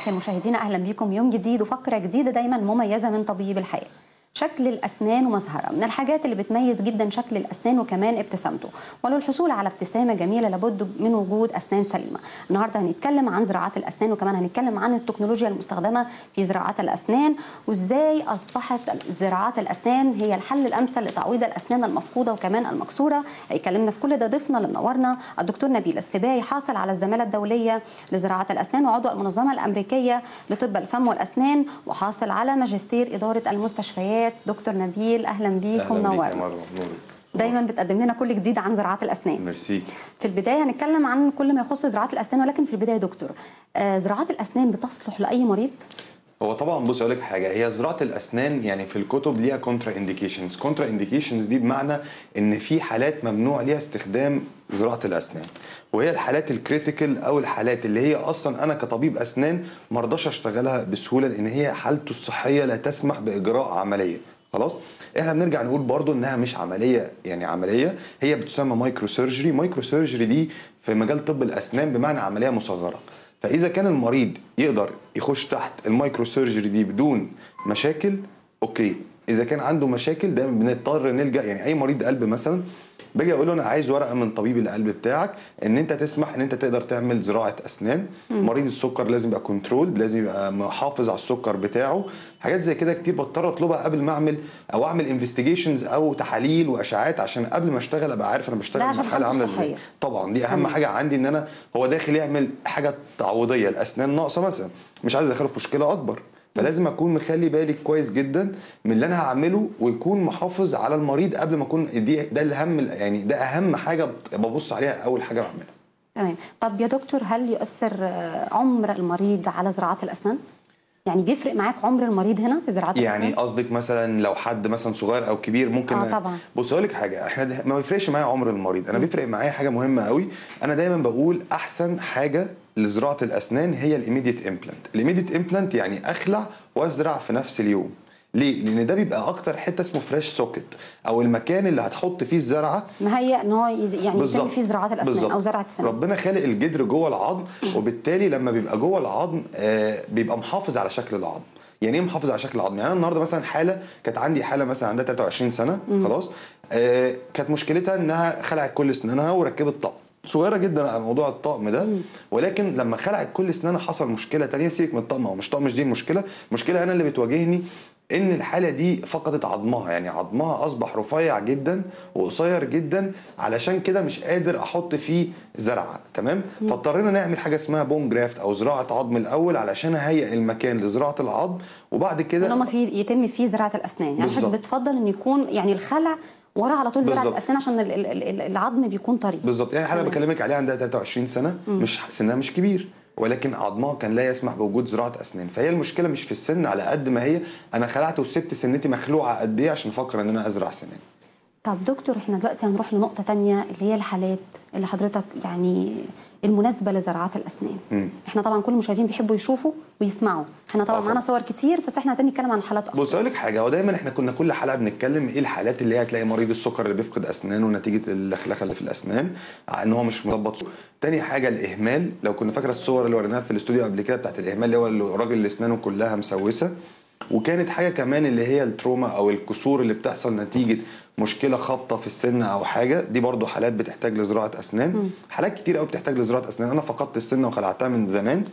الخير مشاهدينا اهلا بكم يوم جديد وفقره جديده دايما مميزه من طبيب الحياه شكل الاسنان ومظهرها من الحاجات اللي بتميز جدا شكل الاسنان وكمان ابتسامته وللحصول على ابتسامه جميله لابد من وجود اسنان سليمه النهارده هنتكلم عن زراعات الاسنان وكمان هنتكلم عن التكنولوجيا المستخدمه في زراعات الاسنان وازاي اصبحت زراعات الاسنان هي الحل الامثل لتعويض الاسنان المفقوده وكمان المكسوره هيكلمنا في كل ده ضيفنا اللي منورنا الدكتور نبيل السباعي حاصل على الزماله الدوليه لزراعه الاسنان وعضو المنظمه الامريكيه لطب الفم والاسنان وحاصل على ماجستير اداره المستشفيات دكتور نبيل اهلا بيكم نورنا دايما بتقدم لنا كل جديد عن زراعات الاسنان ميرسي في البدايه هنتكلم عن كل ما يخص زراعات الاسنان ولكن في البدايه دكتور آه زراعات الاسنان بتصلح لاي مريض هو طبعا بص اقول لك حاجه هي زراعه الاسنان يعني في الكتب ليها كونترا انديكيشنز كونترا انديكيشنز دي بمعنى ان في حالات ممنوع ليها استخدام زراعه الاسنان وهي الحالات الكريتيكال او الحالات اللي هي اصلا انا كطبيب اسنان ما ارضاش اشتغلها بسهوله لان هي حالته الصحيه لا تسمح باجراء عمليه خلاص احنا بنرجع نقول برضو انها مش عمليه يعني عمليه هي بتسمى مايكرو سيرجري مايكرو سيرجري دي في مجال طب الاسنان بمعنى عمليه مصغره فاذا كان المريض يقدر يخش تحت المايكرو سيرجري دي بدون مشاكل اوكي اذا كان عنده مشاكل دايما بنضطر نلجا يعني اي مريض قلب مثلا باجي اقول له انا عايز ورقه من طبيب القلب بتاعك ان انت تسمح ان انت تقدر تعمل زراعه اسنان مم. مريض السكر لازم يبقى كنترول لازم يبقى محافظ على السكر بتاعه حاجات زي كده كتير بضطر اطلبها قبل ما اعمل او اعمل انفستيجيشنز او تحاليل واشعاعات عشان قبل ما اشتغل ابقى عارف انا بشتغل مرحله عامله ازاي طبعا دي اهم مم. حاجه عندي ان انا هو داخل يعمل حاجه تعويضيه الاسنان ناقصه مثلا مش عايز ادخله في مشكله اكبر فلازم اكون مخلي بالي كويس جدا من اللي انا هعمله ويكون محافظ على المريض قبل ما اكون دي ده الاهم يعني ده اهم حاجه ببص عليها اول حاجه بعملها تمام طب يا دكتور هل يؤثر عمر المريض على زراعات الاسنان يعني بيفرق معاك عمر المريض هنا في زراعه يعني قصدك مثلا لو حد مثلا صغير او كبير ممكن اه طبعا بص اقول لك حاجه احنا ما بيفرقش معايا عمر المريض انا بيفرق معايا حاجه مهمه قوي انا دايما بقول احسن حاجه لزراعه الاسنان هي الايميديت امبلانت الايميديت امبلانت يعني اخلع وازرع في نفس اليوم ليه؟ لان ده بيبقى اكتر حته اسمه فريش سوكت او المكان اللي هتحط فيه الزرعه مهيئ ان هو يعني يتم فيه زراعات الاسنان بالزبط. او زرعه السنان ربنا خالق الجدر جوه العظم وبالتالي لما بيبقى جوه العظم آه بيبقى محافظ على شكل العظم يعني ايه محافظ على شكل العظم يعني انا النهارده مثلا حاله كانت عندي حاله مثلا عندها 23 سنه مم. خلاص آه كانت مشكلتها انها خلعت كل اسنانها وركبت طقم صغيره جدا على موضوع الطقم ده ولكن لما خلعت كل اسنانها حصل مشكله تانية سيبك من الطقم او مش طقم مش دي المشكله المشكله انا اللي بتواجهني ان الحاله دي فقدت عظمها يعني عظمها اصبح رفيع جدا وقصير جدا علشان كده مش قادر احط فيه زرعه تمام فاضطرينا نعمل حاجه اسمها بون جرافت او زراعه عظم الاول علشان اهيئ المكان لزراعه العظم وبعد كده لما في يتم فيه زراعه الاسنان يعني حضرتك بتفضل ان يكون يعني الخلع ورا على طول زراعه الاسنان عشان العظم بيكون طري بالظبط يعني حاله بكلمك عليها عندها 23 سنه مم. مش سنها مش كبير ولكن عظمها كان لا يسمح بوجود زراعه اسنان فهي المشكله مش في السن على قد ما هي انا خلعت وسبت سنتي مخلوعه قد ايه عشان افكر ان انا ازرع سنان طب دكتور احنا دلوقتي هنروح لنقطه تانية اللي هي الحالات اللي حضرتك يعني المناسبه لزراعات الاسنان م. احنا طبعا كل المشاهدين بيحبوا يشوفوا ويسمعوا احنا طبعا معانا صور كتير بس احنا عايزين نتكلم عن حالات اكتر بص اقول لك حاجه هو دايما احنا كنا كل حلقه بنتكلم ايه الحالات اللي هي هتلاقي مريض السكر اللي بيفقد اسنانه نتيجه اللخلخه اللي في الاسنان ان هو مش مظبط تاني حاجه الاهمال لو كنا فاكره الصور اللي وريناها في الاستوديو قبل كده بتاعت الاهمال اللي هو الراجل اللي اسنانه كلها مسوسه وكانت حاجه كمان اللي هي التروما او الكسور اللي بتحصل نتيجه مشكله خبطه في السن او حاجه دي برضو حالات بتحتاج لزراعه اسنان م. حالات كتير قوي بتحتاج لزراعه اسنان انا فقدت السنه وخلعتها من زمان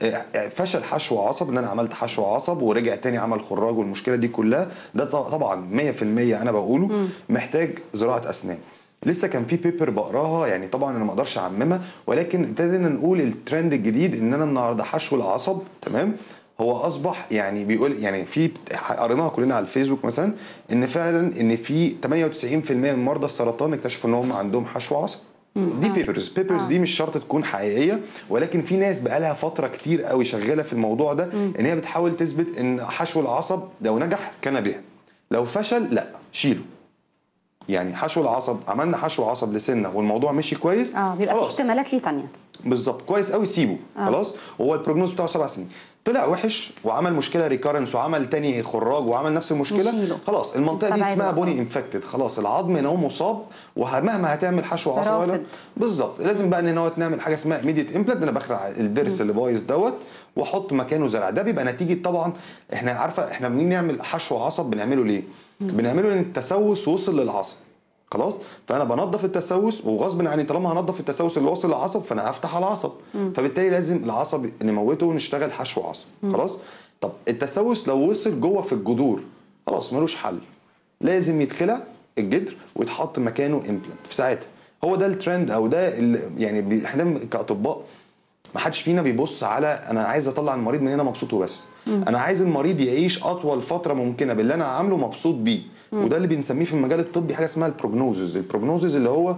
فشل حشو عصب ان انا عملت حشو عصب ورجع تاني عمل خراج والمشكله دي كلها ده طبعا 100% انا بقوله م. محتاج زراعه اسنان لسه كان في بيبر بقراها يعني طبعا انا ما اقدرش اعممها ولكن ابتدينا نقول الترند الجديد ان انا النهارده حشو العصب تمام هو اصبح يعني بيقول يعني في قريناها كلنا على الفيسبوك مثلا ان فعلا ان في 98% من مرضى السرطان اكتشفوا ان هم عندهم حشو عصب دي بيبرز بيبرز آه. دي مش شرط تكون حقيقيه ولكن في ناس بقى لها فتره كتير قوي شغاله في الموضوع ده مم. ان هي بتحاول تثبت ان حشو العصب لو نجح كان به لو فشل لا شيله يعني حشو العصب عملنا حشو عصب لسنه والموضوع مشي كويس اه بيبقى في احتمالات ليه ثانيه بالظبط كويس قوي سيبه آه. خلاص وهو البروجنوز بتاعه سبع سنين طلع وحش وعمل مشكله ريكارنس وعمل تاني خراج وعمل نفس المشكله نشيله. خلاص المنطقه دي نستبعده اسمها بوني خلاص. انفكتد خلاص العظم هنا هو مصاب ومهما هتعمل حشو عصب ولا رافض. بالظبط لازم بقى ان هو نعمل حاجه اسمها ايميديت امبلانت انا بخلع الضرس اللي بايظ دوت واحط مكانه زرع ده بيبقى نتيجه طبعا احنا عارفه احنا بنيجي نعمل حشو عصب بنعمله ليه؟ بنعمله لان التسوس وصل للعصب خلاص فانا بنظف التسوس وغصب عني طالما هنظف التسوس اللي واصل للعصب فانا هفتح على العصب فبالتالي لازم العصب نموته ونشتغل حشو عصب خلاص طب التسوس لو وصل جوه في الجذور خلاص ملوش حل لازم يتخلع الجدر ويتحط مكانه امبلانت في ساعتها هو ده الترند او ده ال- يعني بي- احنا كاطباء ما حدش فينا بيبص على انا عايز اطلع المريض من هنا مبسوط وبس انا عايز المريض يعيش اطول فتره ممكنه باللي انا عامله مبسوط بيه وده اللي بنسميه في المجال الطبي حاجه اسمها البروجنوزز البروجنوزز اللي هو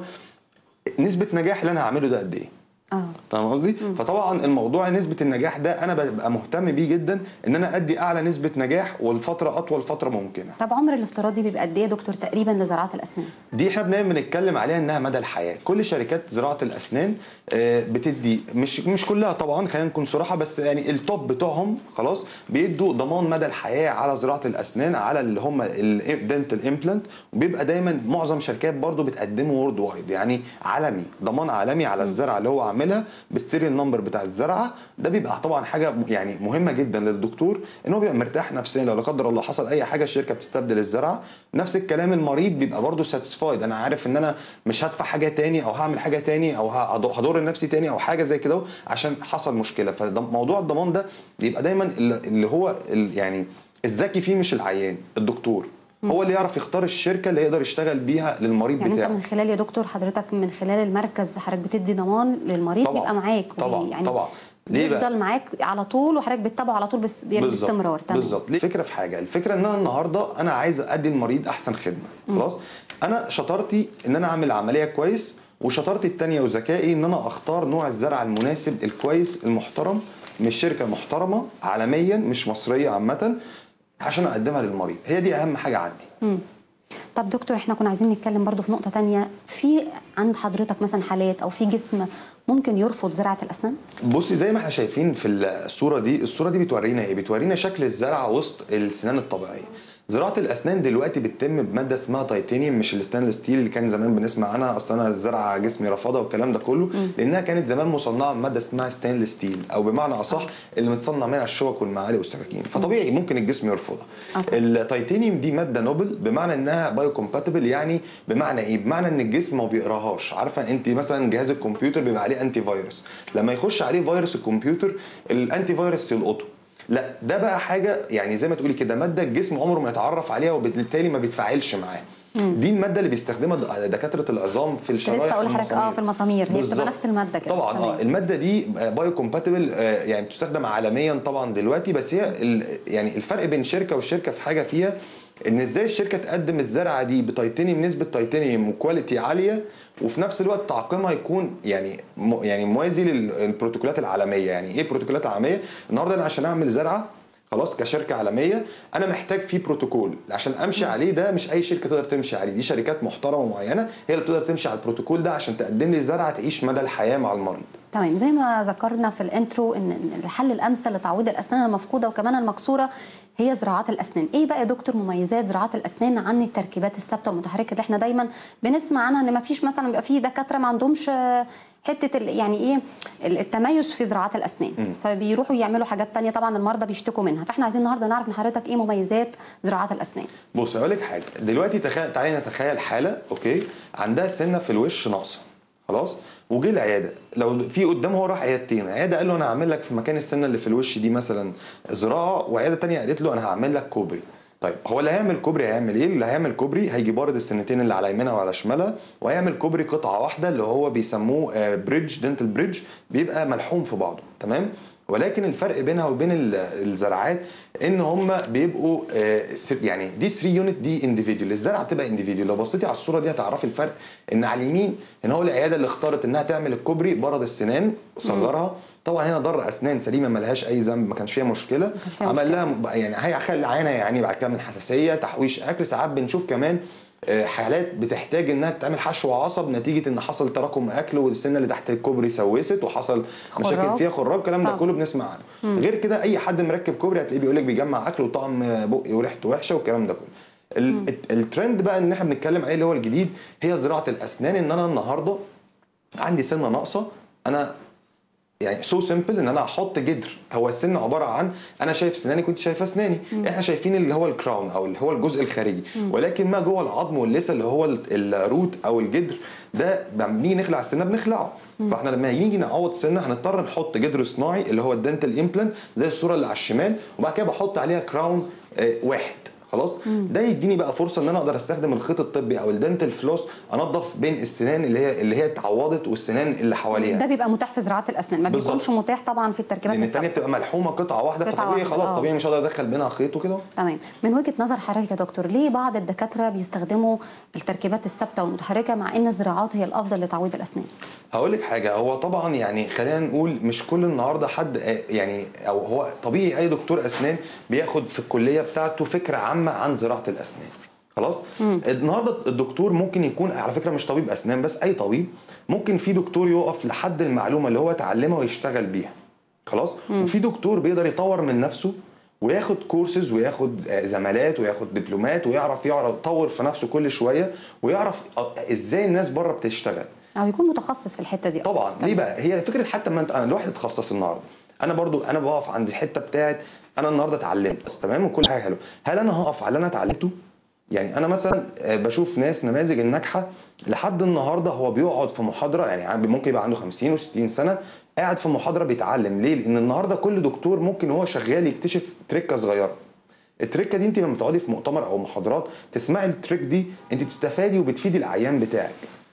نسبه نجاح اللي انا هعمله ده قد ايه اه فاهم قصدي؟ فطبعا الموضوع نسبه النجاح ده انا ببقى مهتم بيه جدا ان انا ادي اعلى نسبه نجاح والفتره اطول فتره ممكنه طب عمر الافتراضي بيبقى قد ايه يا دكتور تقريبا لزراعه الاسنان دي احنا دايما بنتكلم عليها انها مدى الحياه كل شركات زراعه الاسنان آه، بتدي مش مش كلها طبعا خلينا نكون صراحه بس يعني التوب بتوعهم خلاص بيدوا ضمان مدى الحياه على زراعه الاسنان على اللي هم الدنتال امبلانت وبيبقى دايما معظم شركات برضو بتقدمه وورد وايد يعني عالمي ضمان عالمي على الزرعه اللي هو عاملها بالسيريال نمبر بتاع الزرعه ده بيبقى طبعا حاجه م- يعني مهمه جدا للدكتور ان هو بيبقى مرتاح نفسيا لو لا قدر الله حصل اي حاجه الشركه بتستبدل الزرعه نفس الكلام المريض بيبقى برضه ساتيسفايد انا عارف ان انا مش هدفع حاجه تاني او هعمل حاجه تاني او هض- هضر نفسي تاني او حاجه زي كده عشان حصل مشكله فموضوع الضمان ده بيبقى دايما اللي اللي هو ال- يعني الذكي فيه مش العيان الدكتور هو اللي يعرف يختار الشركه اللي يقدر يشتغل بيها للمريض يعني بتاعه انت من خلال يا دكتور حضرتك من خلال المركز حضرتك بتدي ضمان للمريض طبعاً. بيبقى معاك طبعاً. يعني طبعاً. ليه بقى؟ بيفضل معاك على طول وحضرتك بتتابعه على طول بس يعني بالظبط. باستمرار تمام بالظبط ليه الفكره في حاجه الفكره ان انا النهارده انا عايز ادي المريض احسن خدمه خلاص انا شطارتي ان انا اعمل عمليه كويس وشطارتي التانية وذكائي ان انا اختار نوع الزرع المناسب الكويس المحترم من شركه محترمه عالميا مش مصريه عامه عشان اقدمها للمريض هي دي اهم حاجه عندي طب دكتور احنا كنا عايزين نتكلم برضو في نقطة تانية في عند حضرتك مثلا حالات او في جسم ممكن يرفض زراعة الاسنان بصي زي ما احنا شايفين في الصوره دي الصوره دي بتورينا ايه بتورينا شكل الزرع وسط السنان الطبيعيه زراعه الاسنان دلوقتي بتتم بماده اسمها تيتانيوم مش الستانلس ستيل اللي كان زمان بنسمع عنها اصلا انا الزرعه جسمي رفضها والكلام ده كله لانها كانت زمان مصنعه بماده اسمها ستانلس ستيل او بمعنى اصح اللي متصنع منها الشوك والمعالق والسكاكين فطبيعي ممكن الجسم يرفضها آه. التيتانيوم دي ماده نوبل بمعنى انها بايو كومباتبل يعني بمعنى ايه بمعنى ان الجسم ما بيقراهاش عارفه انت مثلا جهاز الكمبيوتر بيبقى عليه انتي فيروس لما يخش عليه فيروس الكمبيوتر الانتي فيروس يلقطه لا ده بقى حاجه يعني زي ما تقولي كده ماده الجسم عمره ما يتعرف عليها وبالتالي ما بيتفاعلش معاها دي الماده اللي بيستخدمها دكاتره العظام في الشرايح لسه اقول لحضرتك اه في المسامير هي بتبقى بالظبط. نفس المادة كده طبعا اه تمام. الماده دي بايو كومباتبل يعني بتستخدم عالميا طبعا دلوقتي بس هي ال- يعني الفرق بين شركه والشركه في حاجه فيها ان ازاي الشركه تقدم الزرعه دي بتيتانيوم نسبه تيتانيوم وكواليتي عاليه وفي نفس الوقت تعقيمها يكون يعني م- يعني موازي للبروتوكولات العالميه يعني ايه بروتوكولات عالميه النهارده انا عشان اعمل زرعه خلاص كشركه عالميه انا محتاج فيه بروتوكول عشان امشي عليه ده مش اي شركه تقدر تمشي عليه دي شركات محترمه معينه هي اللي بتقدر تمشي على البروتوكول ده عشان تقدم لي زرعه تعيش مدى الحياه مع المريض تمام زي ما ذكرنا في الانترو ان إن الحل الامثل لتعويض الاسنان المفقوده وكمان المكسوره هي زراعات الاسنان ايه بقى يا دكتور مميزات زراعات الاسنان عن التركيبات الثابته المتحركه اللي احنا دايما بنسمع عنها ان ما فيش مثلا بيبقى في دكاتره ما عندهمش آه، حته ال- يعني ايه ال- التميز في زراعات الاسنان فبيروحوا يعملوا حاجات تانية طبعا المرضى بيشتكوا منها فاحنا عايزين النهارده نعرف من حضرتك ايه مميزات زراعات الاسنان بص اقول لك حاجه دلوقتي تخيل تعالي نتخيل حاله اوكي عندها سنه في الوش ناقصه خلاص وجه العياده لو في قدامه هو راح عيادتين عياده قال له انا هعمل لك في مكان السنه اللي في الوش دي مثلا زراعه وعياده تانية قالت له انا هعمل لك كوبري طيب هو اللي هيعمل كوبري هيعمل ايه اللي هيعمل كوبري هيجي بارد السنتين اللي على يمينها وعلى شمالها وهيعمل كوبري قطعه واحده اللي هو بيسموه بريدج دنتال بريدج بيبقى ملحوم في بعضه تمام ولكن الفرق بينها وبين ال- الزراعات ان هم بيبقوا آه، س- يعني دي 3 يونت دي انديفيديول الزرعه بتبقى انديفيديول لو بصيتي على الصوره دي هتعرفي الفرق ان على اليمين هنا هو العياده اللي اختارت انها تعمل الكوبري برد السنان وصغرها طبعا هنا ضر اسنان سليمه ما لهاش اي ذنب ما كانش فيها مشكله كانش فيها عمل مشكلة. لها م- يعني هيخلي عينها يعني بعد كده من حساسيه تحويش اكل ساعات بنشوف كمان آه، حالات بتحتاج انها تعمل حشو عصب نتيجه ان حصل تراكم اكل والسنه اللي تحت الكوبري سوست وحصل مشاكل خراج. فيها خراج الكلام ده طبعا. كله بنسمع عنه غير كده اي حد مركب كوبري هتلاقيه بيقول لك بيجمع اكل وطعم بقي وريحته وحشه والكلام ده كله ال- الترند بقى ان احنا بنتكلم عليه اللي هو الجديد هي زراعه الاسنان ان انا النهارده عندي سنه ناقصه انا يعني سو سمبل ان انا احط جدر هو السن عباره عن انا شايف سناني كنت شايفه اسناني احنا شايفين اللي هو الكراون او اللي هو الجزء الخارجي ولكن ما جوه العظم واللثه اللي هو ال- الروت او الجدر ده لما بنيجي نخلع السنه بنخلعه فاحنا لما نيجي نعوض سنه هنضطر نحط جدر صناعي اللي هو الدنتال امبلانت زي الصوره اللي على الشمال وبعد كده بحط عليها كراون آه، واحد خلاص ده يديني بقى فرصه ان انا اقدر استخدم الخيط الطبي او الدنتال فلوس انظف بين السنان اللي هي اللي هي اتعوضت والسنان اللي حواليها ده بيبقى متاح في زراعه الاسنان ما بالظبط. بيكونش متاح طبعا في التركيبات لان الثانيه الثابته بتبقى ملحومه قطعه واحده قطعة فطبيعي واحدة، خلاص آه. طبيعي مش هقدر ادخل بينها خيط وكده تمام من وجهه نظر حضرتك يا دكتور ليه بعض الدكاتره بيستخدموا التركيبات الثابته والمتحركه مع ان الزراعات هي الافضل لتعويض الاسنان هقول لك حاجه هو طبعا يعني خلينا نقول مش كل النهارده حد آه، يعني او هو طبيعي اي دكتور اسنان بياخد في الكليه بتاعته فكره عامه عن زراعه الاسنان خلاص النهارده الدكتور ممكن يكون على فكره مش طبيب اسنان بس اي طبيب ممكن في دكتور يقف لحد المعلومه اللي هو اتعلمها ويشتغل بيها خلاص وفي دكتور بيقدر يطور من نفسه وياخد كورسز وياخد آه، زمالات وياخد دبلومات ويعرف يعرف يطور في نفسه كل شويه ويعرف آه، ازاي الناس بره بتشتغل او يكون متخصص في الحته دي طبعا ليه بقى هي فكره حتى ما انت انا الواحد اتخصص النهارده انا برضو انا بقف عند الحته بتاعت انا النهارده اتعلمت بس تمام وكل حاجه حلوه هل انا هقف على اللي انا اتعلمته يعني انا مثلا آه، بشوف ناس نماذج الناجحه لحد النهارده هو بيقعد في محاضره يعني عند- ممكن يبقى عنده 50 و60 سنه قاعد في محاضره بيتعلم ليه لان النهارده كل دكتور ممكن هو شغال يكتشف تريكه صغيره التريكه دي انت لما بتقعدي في مؤتمر او محاضرات تسمعي التريك دي انت بتستفادي وبتفيدي العيان بتاعك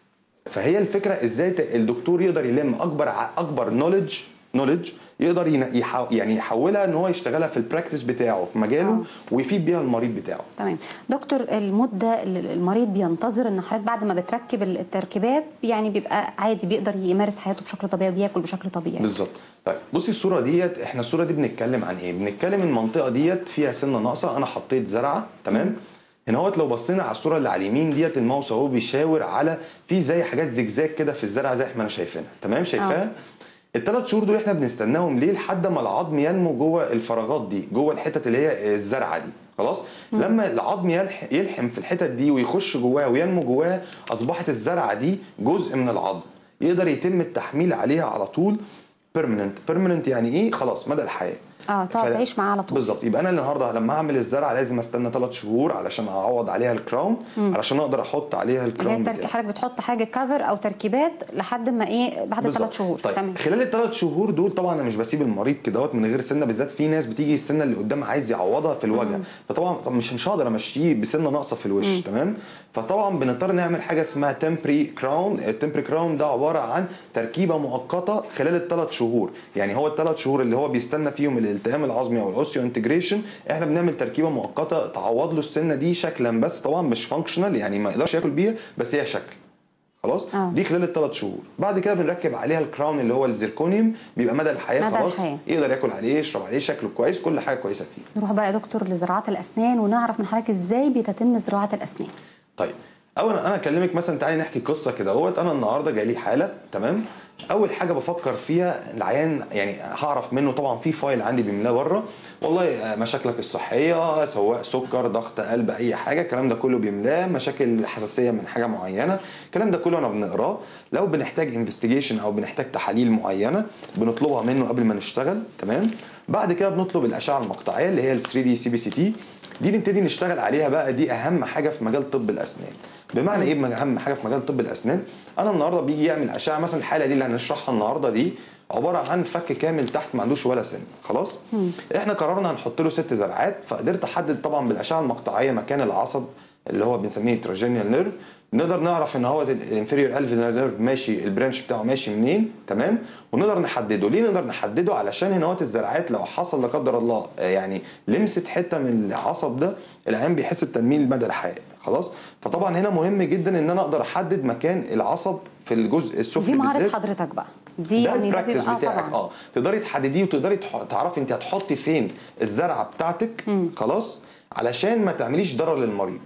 فهي الفكره ازاي ت- الدكتور يقدر يلم اكبر ع- اكبر نولج نولج يقدر ين- يح- يعني يحولها ان هو يشتغلها في البراكتس بتاعه في مجاله آه. ويفيد بيها المريض بتاعه تمام دكتور المده اللي المريض بينتظر ان حضرتك بعد ما بتركب التركيبات يعني بيبقى عادي بيقدر يمارس حياته بشكل طبيعي وبياكل بشكل طبيعي بالظبط طيب بصي الصوره ديت احنا الصوره دي بنتكلم عن ايه بنتكلم المنطقه ديت فيها سنه ناقصه انا حطيت زرعه تمام هنا هوت لو بصينا على الصوره اللي على اليمين ديت الماوس اهو بيشاور على في زي حاجات زجزاج كده في الزرعه زي ما احنا شايفينها تمام شايفاها الثلاث شهور دول احنا بنستناهم ليه لحد ما العظم ينمو جوه الفراغات دي جوه الحتت اللي هي الزرعه دي خلاص لما العظم يلح- يلحم في الحتت دي ويخش جواها وينمو جواها اصبحت الزرعه دي جزء من العظم يقدر يتم التحميل عليها على طول بيرمننت بيرمننت يعني ايه خلاص مدى الحياه اه تقعد فلا- تعيش معاه على طول بالظبط يبقى انا النهارده لما اعمل الزرعه لازم استنى ثلاث شهور علشان اعوض عليها الكراون علشان اقدر احط عليها اللي هي الكراون الترك- بتاعي حضرتك بتحط حاجه كفر او تركيبات لحد ما ايه بعد بالظبط. ثلاث شهور طيب تمام خلال الثلاث شهور دول طبعا انا مش بسيب المريض كدهوت من غير سنه بالذات في ناس بتيجي السنه اللي قدام عايز يعوضها في الوجه فطبعا طب مش مش هقدر امشيه بسنه ناقصه في الوش تمام فطبعا بنضطر نعمل حاجه اسمها تمبري كراون التمبري كراون ده عباره عن تركيبه مؤقته خلال الثلاث شهور يعني هو الثلاث شهور اللي هو بيستنى فيهم الالتئام العظمي او الاوسيو انتجريشن احنا بنعمل تركيبه مؤقته تعوض له السنه دي شكلا بس طبعا مش فانكشنال يعني ما يقدرش ياكل بيها بس هي شكل خلاص آه. دي خلال الثلاث شهور بعد كده بنركب عليها الكراون اللي هو الزيركونيوم بيبقى مدى الحياه مدى خلاص الحياة. يقدر ياكل عليه يشرب عليه شكله كويس كل حاجه كويسه فيه نروح بقى يا دكتور لزراعه الاسنان ونعرف من حضرتك ازاي بتتم زراعه الاسنان طيب اولا انا اكلمك مثلا تعالي نحكي قصه كده اهوت انا النهارده جاي لي حاله تمام اول حاجه بفكر فيها العيان يعني هعرف منه طبعا في فايل عندي بيملاه بره والله آه، مشاكلك الصحيه سواء سكر ضغط قلب اي حاجه الكلام ده كله بيملاه مشاكل حساسيه من حاجه معينه الكلام ده كله انا بنقراه لو بنحتاج انفستيجيشن او بنحتاج تحاليل معينه بنطلبها منه قبل ما نشتغل تمام بعد كده بنطلب الاشعه المقطعيه اللي هي ال 3 دي سي بي سي تي دي نبتدي نشتغل عليها بقى دي اهم حاجه في مجال طب الاسنان بمعنى ايه اهم حاجه في مجال طب الاسنان انا النهارده بيجي يعمل اشعه مثلا الحاله دي اللي هنشرحها النهارده دي عباره عن فك كامل تحت ما عندوش ولا سن خلاص احنا قررنا هنحط له ست زرعات فقدرت احدد طبعا بالاشعه المقطعيه مكان العصب اللي هو بنسميه تراجينيال نيرف نقدر نعرف ان هو الانفيريور الفينال نيرف ماشي البرانش بتاعه ماشي منين تمام ونقدر نحدده ليه نقدر نحدده علشان هنا هوت الزرعات لو حصل لا قدر الله آه، يعني لمست حته من العصب ده العين بيحس بتنميل مدى الحياه خلاص فطبعا هنا مهم جدا ان انا اقدر احدد مكان العصب في الجزء السفلي دي مهاره بالذات حضرتك بقى دي ده يعني ده البراكتس بيبقى آه بتاعك طبعا اه تقدري تحدديه وتقدري تح- تعرفي انت هتحطي فين الزرعه بتاعتك خلاص علشان ما تعمليش ضرر للمريض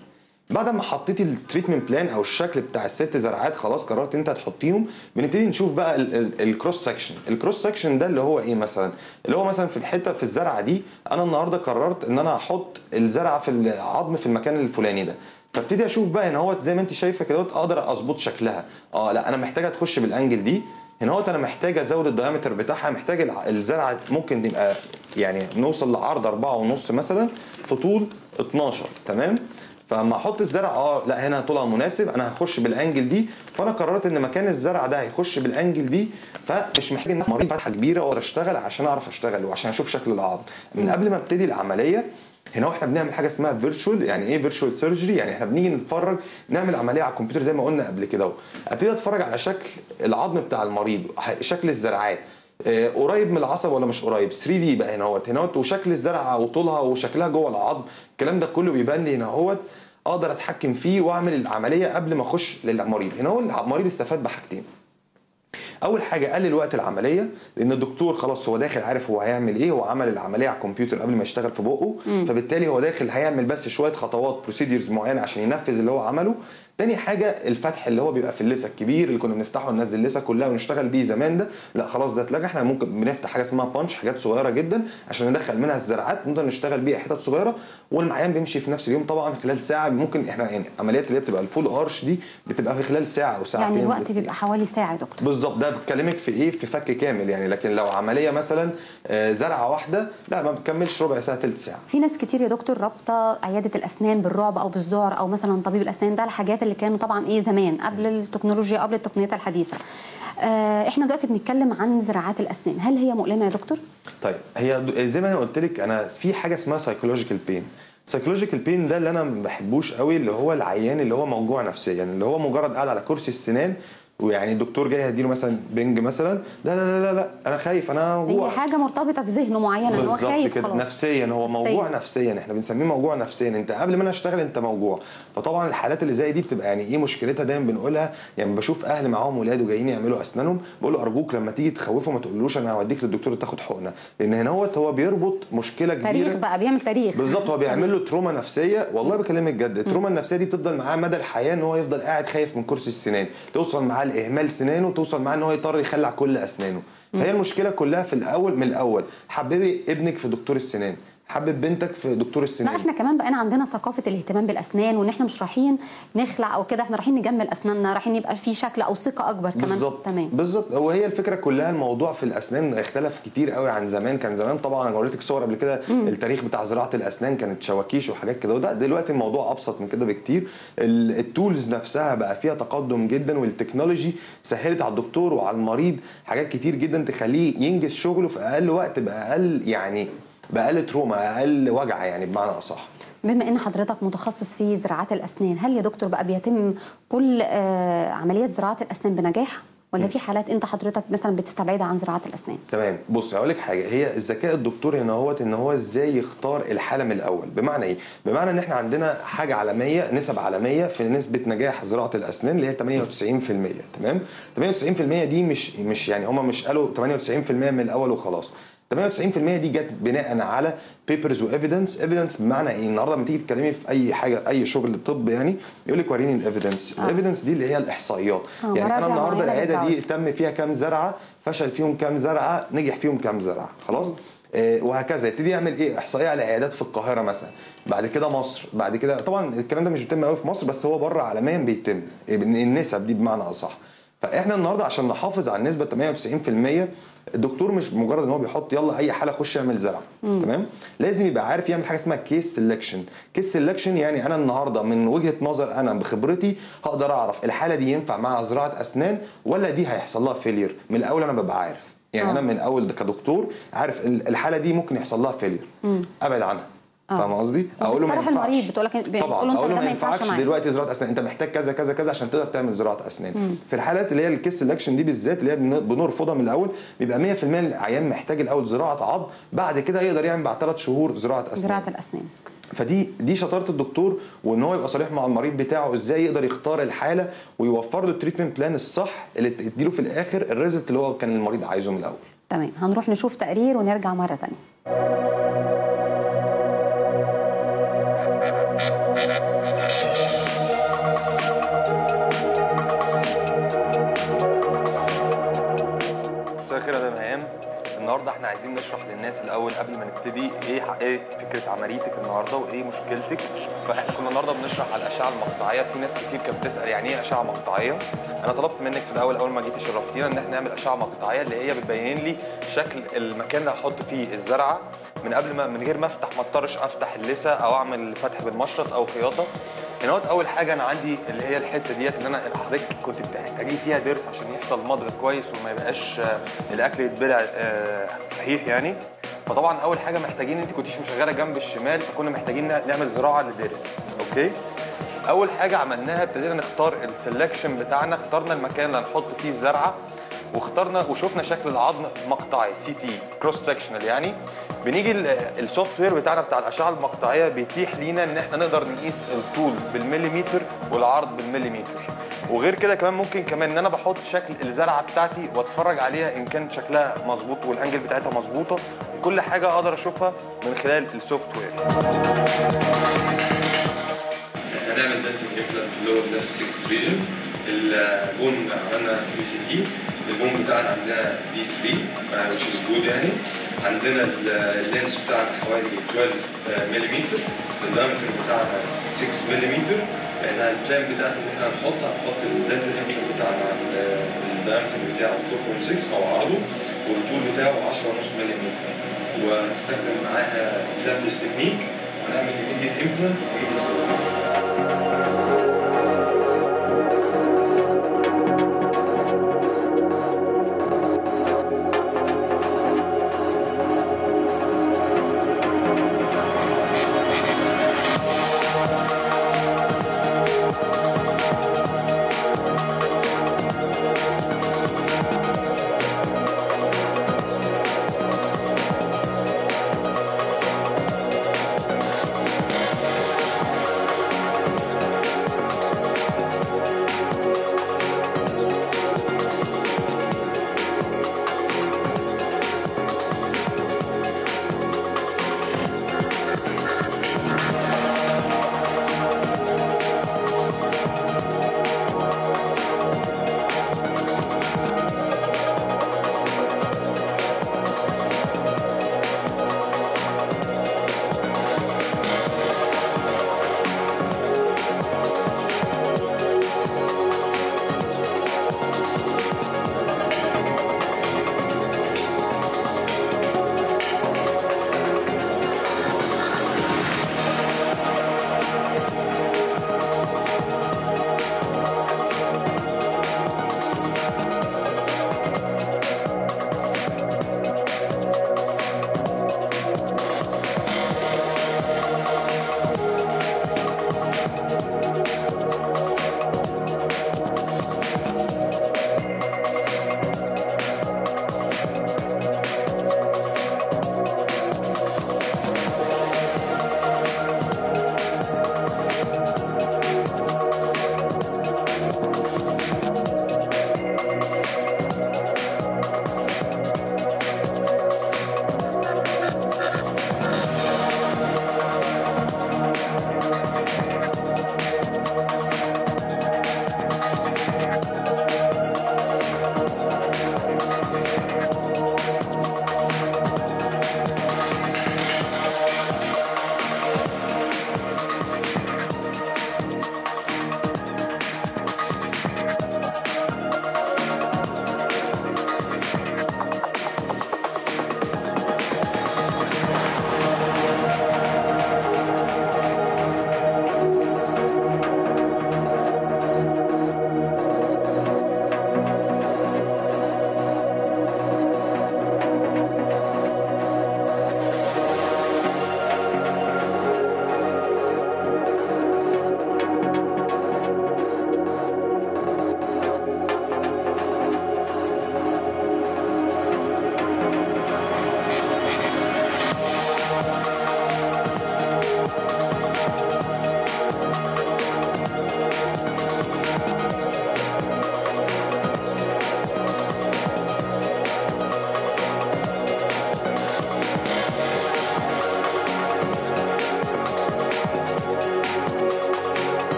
بعد ما حطيتي التريتمنت بلان او الشكل بتاع الست زرعات خلاص قررت انت هتحطيهم بنبتدي نشوف بقى الكروس سكشن الكروس سكشن ده اللي هو ايه مثلا اللي هو مثلا في الحته في الزرعه دي انا النهارده قررت ان انا احط الزرعه في العظم في المكان الفلاني ده فابتدي اشوف بقى هنا هو زي ما انت شايفه كده اقدر اظبط شكلها اه لا انا محتاجه تخش بالانجل دي هنا هو انا محتاج ازود الدايمتر بتاعها محتاج الع- الزرعه ممكن يبقى يعني نوصل لعرض أربعة ونص مثلا في طول 12 تمام فلما احط الزرع اه لا هنا طولها مناسب انا هخش بالانجل دي فانا قررت ان مكان الزرع ده هيخش بالانجل دي فمش محتاج ان أنا مريض فتحه كبيره واقدر اشتغل عشان اعرف اشتغل وعشان اشوف شكل العظم من قبل ما ابتدي العمليه هنا احنا بنعمل حاجه اسمها فيرتشوال يعني ايه فيرتشوال سيرجري يعني احنا بنيجي نتفرج نعمل عمليه على الكمبيوتر زي ما قلنا قبل كده اهو ابتدي اتفرج على شكل العظم بتاع المريض ح- شكل الزرعات آه، قريب من العصب ولا مش قريب 3 دي بقى هنا اهوت هنا اهوت وشكل الزرعه وطولها وشكلها جوه العظم الكلام ده كله بيبان لي هنا اهوت اقدر اتحكم فيه واعمل العمليه قبل ما اخش للمريض هنا هو المريض استفاد بحاجتين اول حاجه قلل وقت العمليه لان الدكتور خلاص هو داخل عارف هو هيعمل ايه هو عمل العمليه على الكمبيوتر قبل ما يشتغل في بقه فبالتالي هو داخل هيعمل بس شويه خطوات بروسيديرز معينه عشان ينفذ اللي هو عمله تاني حاجه الفتح اللي هو بيبقى في اللثه الكبير اللي كنا بنفتحه وننزل اللثه كلها ونشتغل بيه زمان ده لا خلاص ده اتلغى احنا ممكن بنفتح حاجه اسمها بانش حاجات صغيره جدا عشان ندخل منها الزرعات نقدر نشتغل بيها حتت صغيره والمعيان بيمشي في نفس اليوم طبعا خلال ساعه ممكن احنا يعني عمليات اللي هي بتبقى الفول ارش دي بتبقى في خلال ساعه او ساعتين يعني الوقت بالكتير. بيبقى حوالي ساعه يا دكتور بالظبط ده بكلمك في ايه في فك كامل يعني لكن لو عمليه مثلا آه، زرعه واحده لا ما بتكملش ربع ساعه ثلث ساعه في ناس كتير يا دكتور رابطه عياده الاسنان بالرعب او بالذعر او مثلا طبيب الاسنان ده الحاجات اللي كانوا طبعا ايه زمان قبل التكنولوجيا قبل التقنيات الحديثه آه احنا دلوقتي بنتكلم عن زراعات الاسنان هل هي مؤلمه يا دكتور طيب هي د- زي ما انا قلت لك انا في حاجه اسمها سايكولوجيكال بين سايكولوجيكال بين ده اللي انا ما بحبوش قوي اللي هو العيان اللي هو موجوع نفسيا اللي هو مجرد قاعد على كرسي السنان ويعني الدكتور جاي هيديله مثلا بنج مثلا لا لا لا لا, لا انا خايف انا موجوع هي حاجه مرتبطه في ذهنه معينه ان هو بالظبط خايف كده خلاص نفسيا هو نفسياً. موجوع نفسيا احنا بنسميه موجوع نفسيا انت قبل ما انا اشتغل انت موجوع فطبعا الحالات اللي زي دي بتبقى يعني ايه مشكلتها دايما بنقولها يعني بشوف اهل معاهم ولاده جايين يعملوا اسنانهم بقول له ارجوك لما تيجي تخوفه ما تقولوش انا هوديك للدكتور تاخد حقنه لان هنا هوت هو بيربط مشكله كبيره تاريخ بقى بيعمل تاريخ بالظبط هو بيعمل له تروما نفسيه والله بكلمك جد التروما النفسيه دي بتفضل معاه مدى الحياه ان هو يفضل قاعد خايف من كرسي السنان توصل معاه لاهمال سنانه توصل معاه ان هو يضطر يخلع كل اسنانه فهي المشكله كلها في الاول من الاول حببي ابنك في دكتور السنان حبب بنتك في دكتور لا السنان احنا كمان بقينا عندنا ثقافه الاهتمام بالاسنان وان احنا مش رايحين نخلع او كده احنا رايحين نجمل اسناننا رايحين يبقى في شكل او ثقه اكبر كمان بالظبط تمام بالظبط هو هي الفكره كلها الموضوع في الاسنان اختلف كتير قوي عن زمان كان زمان طبعا انا وريتك صور قبل كده التاريخ بتاع زراعه الاسنان كانت شواكيش وحاجات كده وده دلوقتي الموضوع ابسط من كده بكتير ال- التولز نفسها بقى فيها تقدم جدا والتكنولوجي سهلت على الدكتور وعلى المريض حاجات كتير جدا تخليه ينجز شغله في اقل وقت باقل يعني باقل تروما اقل وجع يعني بمعنى اصح بما ان حضرتك متخصص في زراعات الاسنان هل يا دكتور بقى بيتم كل آه عمليات زراعه الاسنان بنجاح ولا في حالات انت حضرتك مثلا بتستبعدها عن زراعه الاسنان تمام بص هقول لك حاجه هي الذكاء الدكتور هنا هوت ان هو ازاي يختار الحاله من الاول بمعنى ايه بمعنى ان احنا عندنا حاجه عالميه نسب عالميه في نسبه نجاح زراعه الاسنان اللي هي 98% تمام 98% دي مش مش يعني هم مش قالوا 98% من الاول وخلاص 98% دي جت بناء على بيبرز وايفيدنس ايفيدنس بمعنى ايه النهارده لما تيجي تتكلمي في اي حاجه اي شغل طب يعني يقول لك وريني الايفيدنس الايفيدنس دي اللي هي الاحصائيات آه، يعني مراجع انا النهارده معينة العياده دي بالدولة. تم فيها كام زرعه فشل فيهم كام زرعه نجح فيهم كام زرعه خلاص آه، وهكذا يبتدي يعمل ايه احصائيه على عيادات في القاهره مثلا بعد كده مصر بعد كده طبعا الكلام ده مش بيتم قوي في مصر بس هو بره عالميا بيتم النسب دي بمعنى اصح فاحنا النهارده عشان نحافظ على النسبه 98% الدكتور مش مجرد ان هو بيحط يلا اي حاله خش اعمل زرع تمام لازم يبقى عارف يعمل حاجه اسمها كيس سelection كيس سelection يعني انا النهارده من وجهه نظر انا بخبرتي هقدر اعرف الحاله دي ينفع معاها زراعه اسنان ولا دي هيحصل لها فيلير من الاول انا ببقى عارف يعني آه. انا من الاول كدكتور عارف ال- الحاله دي ممكن يحصل لها فيلير ابعد عنها آه. فاهم قصدي؟ اقول له ما وبتصرح ينفعش المريض، بتقول لك- بتقول له طبعا أنت اقول له ده ما ما ينفعش ينفعش معاك. دلوقتي زراعه اسنان انت محتاج كذا كذا كذا عشان تقدر تعمل زراعه اسنان في الحالات اللي هي الكيس سelection دي بالذات اللي هي بن- بنرفضها من الاول بيبقى 100% العيان محتاج الاول زراعه عظم بعد كده يقدر يعمل بعد ثلاث شهور زراعه اسنان زراعه الاسنان فدي دي شطاره الدكتور وان هو يبقى صريح مع المريض بتاعه ازاي يقدر يختار الحاله ويوفر له التريتمنت بلان الصح اللي تديله في الاخر الريزلت اللي هو كان المريض عايزه من الاول تمام هنروح نشوف تقرير ونرجع مره ثانيه تمام النهارده احنا عايزين نشرح للناس الاول قبل ما نبتدي ايه ايه فكره عمليتك النهارده وايه مشكلتك فاحنا كنا النهارده بنشرح على الاشعه المقطعيه في ناس كتير كانت بتسال يعني ايه اشعه مقطعيه انا طلبت منك في الاول اول ما جيتي شرفتينا ان احنا نعمل اشعه مقطعيه اللي هي بتبين لي شكل المكان اللي هحط فيه الزرعه من قبل ما من غير ما افتح ما اضطرش افتح اللثه او اعمل فتح بالمشرط او خياطه هنا وقت اول حاجه انا عندي اللي هي الحته ديت ان انا حضرتك كنت بتحتاجي فيها ضرس عشان يحصل مضغ كويس وما يبقاش آه، الاكل يتبلع آه، صحيح يعني فطبعا اول حاجه محتاجين انت كنتيش مشغله جنب الشمال فكنا محتاجين نعمل زراعه للضرس اوكي اول حاجه عملناها ابتدينا نختار السلكشن بتاعنا اخترنا المكان اللي هنحط فيه الزرعه واخترنا وشفنا شكل العظم مقطعي سي تي كروس سكشنال يعني بنيجي السوفت وير بتاعنا بتاع الاشعه المقطعيه بيتيح لينا ان احنا نقدر نقيس الطول بالمليمتر والعرض بالمليمتر وغير كده كمان ممكن كمان ان انا بحط شكل الزرعه بتاعتي واتفرج عليها ان كان شكلها مظبوط والانجل بتاعتها مظبوطه كل حاجه اقدر اشوفها من خلال السوفت وير هنعمل دنتنج امبلانت في اللور ليفت 6 ريجن البون عملنا سي سي تي البون بتاعنا عندنا دي 3 which is good يعني عندنا ال- اللينس بتاعنا حوالي 12 ملم الدايمتر بتاعنا 6 ملم احنا البلان بتاعت ان احنا هنحط هنحط الدنتال امبلانت بتاعنا عند الدايمتر بتاعه 4.6 او عرضه والطول بتاعه 10.5 ملم وهنستخدم معاها فلابلس تكنيك ونعمل immediate implant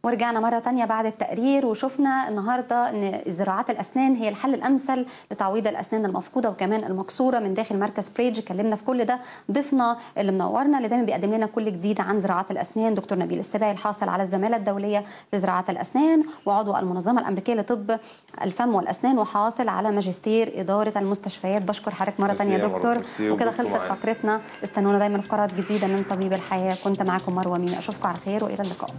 ورجعنا مرة تانية بعد التقرير وشفنا النهاردة أن زراعات الأسنان هي الحل الأمثل لتعويض الأسنان المفقودة وكمان المكسورة من داخل مركز بريدج اتكلمنا في كل ده ضيفنا اللي منورنا اللي دايما بيقدم لنا كل جديد عن زراعات الأسنان دكتور نبيل السباعي الحاصل على الزمالة الدولية لزراعة الأسنان وعضو المنظمة الأمريكية لطب الفم والأسنان وحاصل على ماجستير إدارة المستشفيات بشكر حضرتك مرة ميرسي تانية يا يا مروة، دكتور ميرسي وكده وجودكم خلصت معانا. فقرتنا استنونا دايما في فقرات جديدة من طبيب الحياة كنت معاكم مروة ميمي أشوفكم على خير وإلى اللقاء